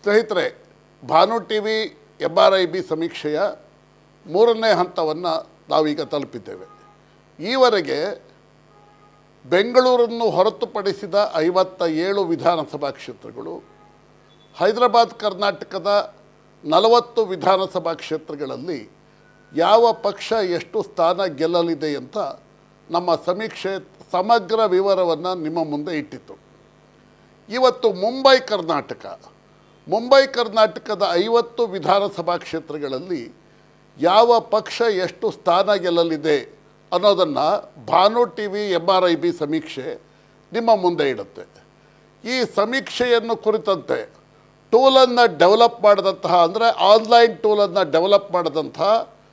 ಸ್ನೇಹಿತರೆ Bhanu T V M R I B ಸಮೀಕ್ಷೆಯ ಮೂರನೇ ಹಂತವನ್ನು ನಾವೀಗ ತಲುಪಿದ್ದೇವೆ ಈವರೆಗೆ ಬೆಂಗಳೂರನ್ನು ಹೊರತುಪಡಿಸಿದ ಐವತ್ತ ಏಳು ವಿಧಾನಸಭಾ ಕ್ಷೇತ್ರಗಳು ಹೈದರಾಬಾದ್ ಕರ್ನಾಟಕದ ನಲವತ್ತು ವಿಧಾನಸಭಾ ಕ್ಷೇತ್ರಗಳಲ್ಲಿ ಯಾವ ಪಕ್ಷ ಎಷ್ಟು ಸ್ಥಾನ ಗೆಲ್ಲಲಿದೆ ಅಂತ ನಮ್ಮ ಸಮೀಕ್ಷೆ ಸಮಗ್ರ ವಿವರವನ್ನು ನಿಮ್ಮ ಮುಂದೆ ಇಟ್ಟಿತ್ತು ಇವತ್ತು ಮುಂಬೈ ಕರ್ನಾಟಕ ಮುಂಬೈ ಕರ್ನಾಟಕದ ಐವತ್ತು ವಿಧಾನಸಭಾ ಕ್ಷೇತ್ರಗಳಲ್ಲಿ ಯಾವ ಪಕ್ಷ ಎಷ್ಟು ಸ್ಥಾನ ಗೆಲ್ಲಲಿದೆ ಅನ್ನೋದನ್ನು Bhanu T V M R I B ಸಮೀಕ್ಷೆ ನಿಮ್ಮ ಮುಂದೆ ಇಡುತ್ತೆ ಈ ಸಮೀಕ್ಷೆಯನ್ನು ಕುರಿತಂತೆ ಟೂಲನ್ನು ಡೆವಲಪ್ ಮಾಡಿದಂತಹ ಅಂದರೆ ಆನ್ಲೈನ್ ಟೂಲನ್ನು ಡೆವಲಪ್ ಮಾಡಿದಂತಹ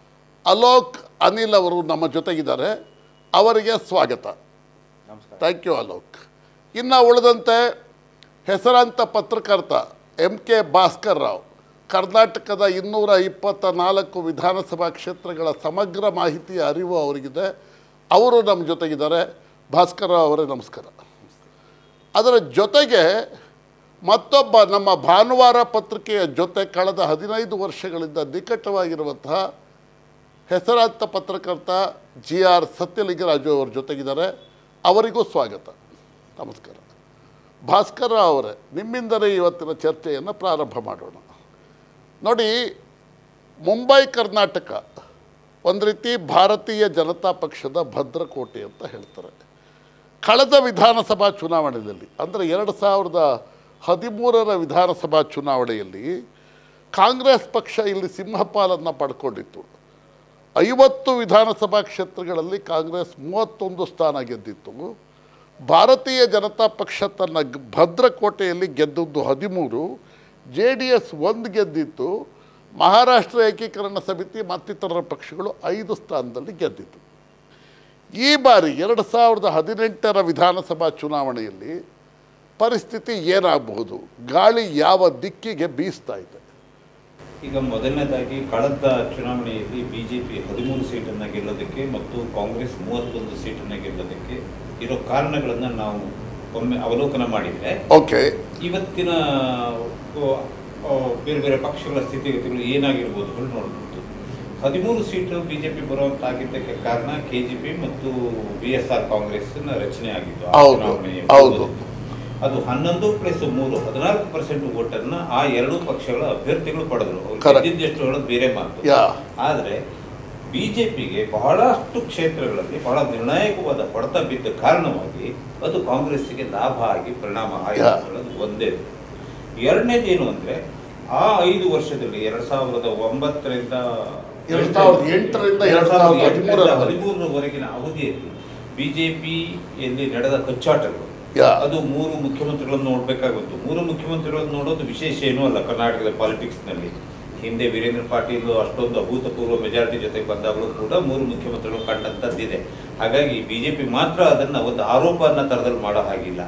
ಅಲೋಕ್ ಅನಿಲ್ ಅವರು ನಮ್ಮ ಜೊತೆಗಿದ್ದಾರೆ ಅವರಿಗೆ ಸ್ವಾಗತ ನಮಸ್ಕಾರ ಥ್ಯಾಂಕ್ ಯು ಅಲೋಕ್ ಇನ್ನು ಉಳಿದಂತೆ ಹೆಸರಾಂತ ಪತ್ರಕರ್ತ ಎಂ ಕೆ ಭಾಸ್ಕರ್ ರಾವ್ ಕರ್ನಾಟಕದ ಇನ್ನೂರ ಇಪ್ಪತ್ತ ನಾಲ್ಕು ವಿಧಾನಸಭಾ ಕ್ಷೇತ್ರಗಳ ಸಮಗ್ರ ಮಾಹಿತಿಯ ಅರಿವು ಅವರಿಗಿದೆ ಅವರು ನಮ್ಮ ಜೊತೆಗಿದ್ದಾರೆ ಭಾಸ್ಕರ್ ರಾವ್ ಅವರೇ ನಮಸ್ಕಾರ ಅದರ ಜೊತೆಗೆ ಮತ್ತೊಬ್ಬ ನಮ್ಮ ಭಾನುವಾರ ಪತ್ರಿಕೆಯ ಜೊತೆ ಕಳೆದ ಹದಿನೈದು ವರ್ಷಗಳಿಂದ ನಿಕಟವಾಗಿರುವಂತಹ ಹೆಸರಾಂತ ಪತ್ರಕರ್ತ ಜಿ ಆರ್ ಸತ್ಯಲಿಂಗರಾಜು ಅವರ ಜೊತೆಗಿದ್ದಾರೆ ಅವರಿಗೂ ಸ್ವಾಗತ ನಮಸ್ಕಾರ ಭಾಸ್ಕರ ಅವರೇ ನಿಮ್ಮಿಂದಲೇ ಇವತ್ತಿನ ಚರ್ಚೆಯನ್ನು ಪ್ರಾರಂಭ ಮಾಡೋಣ ನೋಡಿ ಮುಂಬೈ ಕರ್ನಾಟಕ ಒಂದು ರೀತಿ ಭಾರತೀಯ ಜನತಾ ಪಕ್ಷದ ಭದ್ರಕೋಟೆ ಅಂತ ಹೇಳ್ತಾರೆ ಕಳೆದ ವಿಧಾನಸಭಾ ಚುನಾವಣೆಯಲ್ಲಿ ಅಂದರೆ ಎರಡು ಸಾವಿರದ ಹದಿಮೂರರ ವಿಧಾನಸಭಾ ಚುನಾವಣೆಯಲ್ಲಿ ಕಾಂಗ್ರೆಸ್ ಪಕ್ಷ ಇಲ್ಲಿ ಸಿಂಹಪಾಲನ್ನು ಪಡ್ಕೊಂಡಿತ್ತು ಐವತ್ತು ವಿಧಾನಸಭಾ ಕ್ಷೇತ್ರಗಳಲ್ಲಿ ಕಾಂಗ್ರೆಸ್ ಮೂವತ್ತೊಂದು ಸ್ಥಾನ ಗೆದ್ದಿತ್ತು ಭಾರತೀಯ ಜನತಾ ಪಕ್ಷ ತನ್ನ ಗ್- ಭದ್ರಕೋಟೆಯಲ್ಲಿ ಗೆದ್ದದ್ದು ಹದಿಮೂರು ಜೆ ಡಿ ಎಸ್ ಒಂದು ಗೆದ್ದಿತ್ತು ಮಹಾರಾಷ್ಟ್ರ ಏಕೀಕರಣ ಸಮಿತಿ ಮತ್ತಿತರ ಪಕ್ಷಗಳು ಐದು ಸ್ಥಾನದಲ್ಲಿ ಗೆದ್ದಿತ್ತು ಈ ಬಾರಿ ಎರಡು ಸಾವಿರದ ಹದಿನೆಂಟರ ವಿಧಾನಸಭಾ ಚುನಾವಣೆಯಲ್ಲಿ ಪರಿಸ್ಥಿತಿ ಏನಾಗಬಹುದು ಗಾಳಿ ಯಾವ ದಿಕ್ಕಿಗೆ ಬೀಸ್ತಾ ಇದೆ ಈಗ ಮೊದಲನೇದಾಗಿ ಕಳೆದ ಚುನಾವಣೆಯಲ್ಲಿ ಬಿಜೆಪಿ ಹದಿಮೂರು ಸೀಟನ್ನು ಗೆಲ್ಲೋದಕ್ಕೆ ಮತ್ತು ಕಾಂಗ್ರೆಸ್ ಮೂವತ್ತೊಂದು ಸೀಟನ್ನು ಗೆಲ್ಲೋದಕ್ಕೆ ಇರೋ ಕಾರಣಗಳನ್ನು ನಾವು ಒಮ್ಮೆ ಅವಲೋಕನ ಮಾಡಿದರೆ ಓಕೆ ಇವತ್ತಿನ ಓ, ಓ, ಬೇರೆ ಬೇರೆ ಪಕ್ಷಗಳ ಸ್ಥಿತಿಗತಿಗಳು ಏನಾಗಿರ್ಬೋದು ಹೇಳಿ ನೋಡ್ಬೋದು ಹದಿಮೂರು ಸೀಟು ಬಿಜೆಪಿ ಬರುವಂತಾಗಿದ್ದಕ್ಕೆ ಕಾರಣ ಕೆಜಿಪಿ ಮತ್ತು ಬಿ ಎಸ್ ಆರ್ ಕಾಂಗ್ರೆಸ್ ರಚನೆ ಆಗಿದ್ದು ಆ ಹೌದು, ಚುನಾವಣೆಯ ಹೌದು. ಅದು ಹನ್ನೊಂದು ಪ್ಲಸ್ ಮೂರು ಹದಿನಾಲ್ಕು ಪರ್ಸೆಂಟ್ ಓಟನ್ನ ಆ ಎರಡೂ ಪಕ್ಷಗಳ ಅಭ್ಯರ್ಥಿಗಳು ಪಡೆದ್ರು ಅವ್ರು Correct. ಗೆದ್ದಿದ್ದೆಷ್ಟು ಹೇಳೋದು ಬೇರೆ ಮಾತು ಯಾ ಆದರೆ ಬಿಜೆಪಿಗೆ ಬಹಳಷ್ಟು ಕ್ಷೇತ್ರಗಳಲ್ಲಿ ಬಹಳ ನಿರ್ಣಾಯಕವಾದ ಹೊಡೆತ ಬಿದ್ದ ಕಾರಣವಾಗಿ ಅದು ಕಾಂಗ್ರೆಸ್ಸಿಗೆ ಲಾಭ ಆಗಿ ಪರಿಣಾಮ ಆಯಿತು Yeah. ಹೇಳೋದು ಒಂದೇ ಎರಡನೇದೇನು ಅಂದ್ರೆ ಆ ಐದು ವರ್ಷದಲ್ಲಿ ಎರಡ್ ಸಾವಿರದ ಒಂಬತ್ತರಿಂದ ಎರಡ್ ಸಾವಿರದ ಎಂಟರಿಂದ ಎರಡ್ ಸಾವಿರದ ಹದಿಮೂರರವರೆಗೆ. ಹದಿಮೂರರವರೆಗಿನ ಅವಧಿಯಲ್ಲಿ ಬಿಜೆಪಿಯಲ್ಲಿ ನಡೆದ ಕಚ್ಚಾಟಗಳು ಯಾ ಅದು ಮೂರು ಮುಖ್ಯಮಂತ್ರಿಗಳನ್ನು ನೋಡಬೇಕಾಗುತ್ತೆ ಮೂರು ಮುಖ್ಯಮಂತ್ರಿಗಳನ್ನು ನೋಡೋದು ವಿಶೇಷ ಏನೂ ಅಲ್ಲ ಕರ್ನಾಟಕದ ಪಾಲಿಟಿಕ್ಸ್ನಲ್ಲಿ ಹಿಂದೆ ವೀರೇಂದ್ರ ಪಾಟೀಲ್ ಅಷ್ಟೊಂದು ಅಭೂತಪೂರ್ವ ಮೆಜಾರಿಟಿ ಜೊತೆಗೆ ಬಂದಾಗಲೂ ಕೂಡ ಮೂರು ಮುಖ್ಯಮಂತ್ರಿಗಳು ಕಂಡಂಥದ್ದಿದೆ ಹಾಗಾಗಿ ಬಿಜೆಪಿ ಮಾತ್ರ ಅದನ್ನು ಒಂದು ಆರೋಪ ಅನ್ನೋ ಥರದಲ್ಲಿ ಮಾಡೋ ಹಾಗಿಲ್ಲ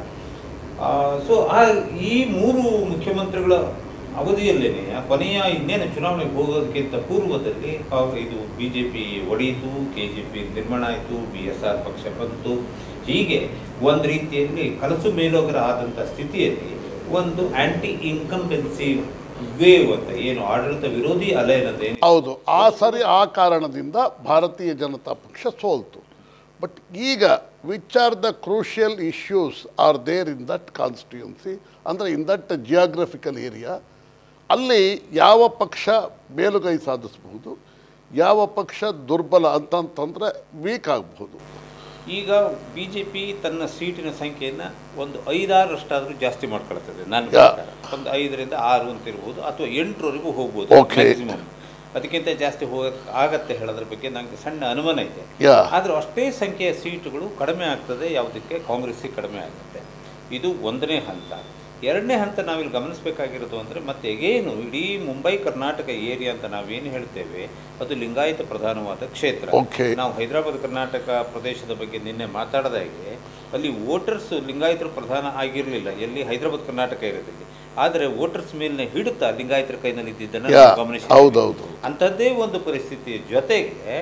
ಸೊ ಆ ಈ ಮೂರು ಮುಖ್ಯಮಂತ್ರಿಗಳ ಅವಧಿಯಲ್ಲೇನೆ ಆ ಕೊನೆಯ ಇನ್ನೇನು ಚುನಾವಣೆಗೆ ಹೋಗೋದಕ್ಕಿಂತ ಪೂರ್ವದಲ್ಲಿ ಕಾಂಗ್- ಇದು ಬಿ ಜೆ ಪಿ ಒಡೆಯಿತು ಕೆ ಜೆ ಪಿ ನಿರ್ಮಾಣ ಆಯಿತು ಬಿ ಎಸ್ ಆರ್ ಪಕ್ಷ ಬಂತು ಹೀಗೆ ಒಂದು ರೀತಿಯಲ್ಲಿ ಕಲಸು ಮೇಲೋಗರ ಆದಂಥ ಸ್ಥಿತಿಯಲ್ಲಿ ಒಂದು ಆಂಟಿ ಇನ್ಕಂಬೆನ್ಸಿ ವೇವ್ ಅಂತ ಏನು ಆಡಳಿತ ವಿರೋಧಿ ಅಲೆ ಅನ್ನೋದು ಏನು ಹೌದು ಆ ಸರಿ ಆ ಕಾರಣದಿಂದ ಭಾರತೀಯ ಜನತಾ ಪಕ್ಷ ಸೋಲ್ತು ಬಟ್ ಈಗ which are the crucial issues are there in that constituency ಅಂದರೆ ಇನ್ ದಟ್ ಜಿಯಾಗ್ರಫಿಕಲ್ ಏರಿಯಾ ಅಲ್ಲಿ ಯಾವ ಪಕ್ಷ ಮೇಲುಗೈ ಸಾಧಿಸಬಹುದು ಯಾವ ಪಕ್ಷ ದುರ್ಬಲ ಅಂತಂತಂದರೆ ವೀಕ್ ಆಗಬಹುದು ಈಗ ಬಿ ಜೆ ಪಿ ತನ್ನ ಸೀಟಿನ ಸಂಖ್ಯೆಯನ್ನು ಒಂದು ಐದಾರಷ್ಟಾದರೂ ಜಾಸ್ತಿ ಮಾಡ್ಕೊಳ್ತದೆ ನನ್ನ ಯಾ. ಪ್ರಕಾರ ಒಂದು ಐದರಿಂದ ಆರು ಅಂತ ಇರ್ಬೋದು ಅಥವಾ ಎಂಟರವರೆಗೂ ಹೋಗ್ಬೋದು Okay. ಮ್ಯಾಕ್ಸಿಮಮ್ ಅದಕ್ಕಿಂತ ಜಾಸ್ತಿ ಹೋಗಕ್ಕೆ ಆಗತ್ತೆ ಹೇಳೋದ್ರ ಬಗ್ಗೆ ನನಗೆ ಸಣ್ಣ ಅನುಮಾನ ಇದೆ ಯಾ ಆದರೂ ಅಷ್ಟೇ ಸಂಖ್ಯೆಯ ಸೀಟುಗಳು ಕಡಿಮೆ ಆಗ್ತದೆ ಯಾವುದಕ್ಕೆ ಕಾಂಗ್ರೆಸ್ಸಿಗೆ ಕಡಿಮೆ ಆಗುತ್ತೆ ಇದು ಒಂದನೇ ಹಂತ ಎರಡನೇ ಹಂತ ನಾವಿಲ್ಲಿ ಗಮನಿಸಬೇಕಾಗಿರೋದು ಅಂದರೆ ಮತ್ತೆ ಏನು ಇಡೀ ಮುಂಬೈ ಕರ್ನಾಟಕ ಏರಿಯಾ ಅಂತ ನಾವೇನು ಹೇಳ್ತೇವೆ ಅದು ಲಿಂಗಾಯತ ಪ್ರಧಾನವಾದ ಕ್ಷೇತ್ರ Okay. ನಾವು ಹೈದರಾಬಾದ್ ಕರ್ನಾಟಕ ಪ್ರದೇಶದ ಬಗ್ಗೆ ನಿನ್ನೆ ಮಾತಾಡಿದಾಗೆ ಅಲ್ಲಿ ವೋಟರ್ಸ್ ಲಿಂಗಾಯತರು ಪ್ರಧಾನ ಆಗಿರಲಿಲ್ಲ ಎಲ್ಲಿ ಹೈದರಾಬಾದ್ ಕರ್ನಾಟಕ ಇರೋದಲ್ಲಿ ಆದರೆ ವೋಟರ್ಸ್ ಮೇಲಿನ ಹಿಡಿತ ಲಿಂಗಾಯತರ ಕೈನಲ್ಲಿ ಇದ್ದಿದ್ದನ್ನು ಯಾ ನಾವು ಗಮನಿಸಿದ್ದೇವೆ. ಹೌದೌದು ಅಂಥದ್ದೇ ಒಂದು ಪರಿಸ್ಥಿತಿಯ ಜೊತೆಗೆ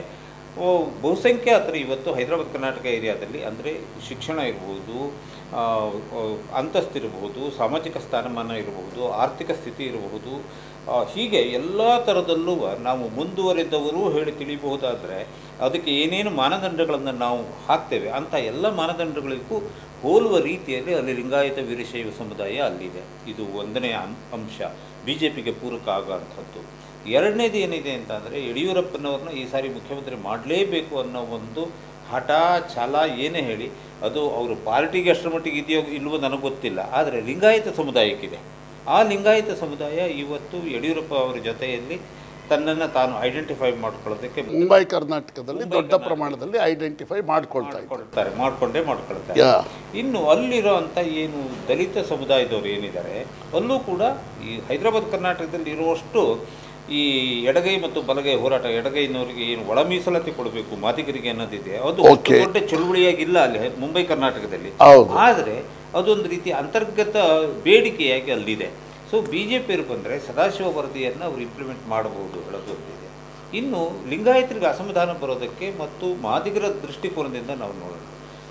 ಓ, ಬಹುಸಂಖ್ಯಾತರು ಇವತ್ತು ಹೈದರಾಬಾದ್ ಕರ್ನಾಟಕ ಏರಿಯಾದಲ್ಲಿ ಅಂದರೆ ಶಿಕ್ಷಣ ಇರ್ಬೋದು ಆ, ಆ, ಅಂತಸ್ತಿರಬಹುದು ಸಾಮಾಜಿಕ ಸ್ಥಾನಮಾನ ಇರಬಹುದು ಆರ್ಥಿಕ ಸ್ಥಿತಿ ಇರಬಹುದು ಆ, ಹೀಗೆ ಎಲ್ಲ ಥರದಲ್ಲೂ ನಾವು ಮುಂದುವರೆದವರು ಹೇಳಿ ತಿಳಿಬಹುದಾದರೆ ಅದಕ್ಕೆ ಏನೇನು ಮಾನದಂಡಗಳನ್ನು ನಾವು ಹಾಕ್ತೇವೆ ಅಂಥ ಎಲ್ಲ ಮಾನದಂಡಗಳಿಗೂ ಹೋಲುವ ರೀತಿಯಲ್ಲಿ ಅಲ್ಲಿ ಲಿಂಗಾಯತ ವೀರಶೈವ ಸಮುದಾಯ ಅಲ್ಲಿದೆ ಇದು ಒಂದನೇ ಅಂ- ಅಂಶ ಬಿ ಜೆ ಪಿಗೆ ಪೂರಕ ಆಗೋಂಥದ್ದು ಎರಡನೇದು ಏನಿದೆ ಅಂತಂದರೆ ಯಡಿಯೂರಪ್ಪನವ್ರನ್ನ ಈ ಸಾರಿ ಮುಖ್ಯಮಂತ್ರಿ ಮಾಡಲೇಬೇಕು ಅನ್ನೋ ಒಂದು ಹಠ ಛಲ ಏನೇ ಹೇಳಿ ಅದು ಅವರು ಪಾರ್ಟಿಗೆ ಅಷ್ಟರ ಮಟ್ಟಿಗೆ ಇದೆಯೋ ಇಲ್ವೋ ನನಗೆ ಗೊತ್ತಿಲ್ಲ ಆದರೆ ಲಿಂಗಾಯತ ಸಮುದಾಯಕ್ಕಿದೆ ಆ ಲಿಂಗಾಯತ ಸಮುದಾಯ ಇವತ್ತು ಯಡಿಯೂರಪ್ಪ ಅವರ ಜೊತೆಯಲ್ಲಿ ತನ್ನನ್ನು ತಾನು ಐಡೆಂಟಿಫೈ ಮಾಡ್ಕೊಳ್ಳೋದಕ್ಕೆ ಮುಂಬೈ ಕರ್ನಾಟಕದಲ್ಲಿ ಮುಂಬೈ ದೊಡ್ಡ ಕರ್ನಾಟಕ. ಪ್ರಮಾಣದಲ್ಲಿ ಐಡೆಂಟಿಫೈ ಮಾಡ್ಕೊಳ್ತಾ ಇದ್ದಾರೆ ಮಾಡ್ಕೊಳ್ತಾರೆ ಮಾಡ್ಕೊಂಡೇ ಮಾಡ್ಕೊಳ್ತಾರೆ ಯಾ ಇನ್ನು ಅಲ್ಲಿರೋಂಥ ಏನು ದಲಿತ ಸಮುದಾಯದವರು ಏನಿದ್ದಾರೆ ಅಲ್ಲೂ ಕೂಡ ಈ ಹೈದರಾಬಾದ್ ಕರ್ನಾಟಕದಲ್ಲಿ ಇರುವಷ್ಟು ಈ ಎಡಗೈ ಮತ್ತು ಬಲಗೈ ಹೋರಾಟ ಎಡಗೈನವರಿಗೆ ಏನು ಒಳ ಮೀಸಲಾತಿ ಕೊಡಬೇಕು ಮಾದಿಗರಿಗೆ ಅನ್ನೋದಿದೆ ಅದು ಅಷ್ಟು Okay. ದೊಡ್ಡ ಚಳುವಳಿಯಾಗಿಲ್ಲ ಅಲ್ಲಿ ಮುಂಬೈ ಕರ್ನಾಟಕದಲ್ಲಿ ಹೌದು. ಆದರೆ ಅದೊಂದು ರೀತಿ ಅಂತರ್ಗತ ಬೇಡಿಕೆಯಾಗಿ ಅಲ್ಲಿದೆ ಸೊ ಬಿ ಜೆ ಪಿಯವರು ಬಂದರೆ ಸದಾಶಿವ ವರದಿಯನ್ನು ಅವರು ಇಂಪ್ಲಿಮೆಂಟ್ ಮಾಡಬಹುದು ಹೇಳೋದೊಂದಿದೆ ಇನ್ನು ಲಿಂಗಾಯತರಿಗೆ ಅಸಮಾಧಾನ ಬರೋದಕ್ಕೆ ಮತ್ತು ಮಾದಿಗರ ದೃಷ್ಟಿಕೋನದಿಂದ ನಾವು ನೋಡೋಣ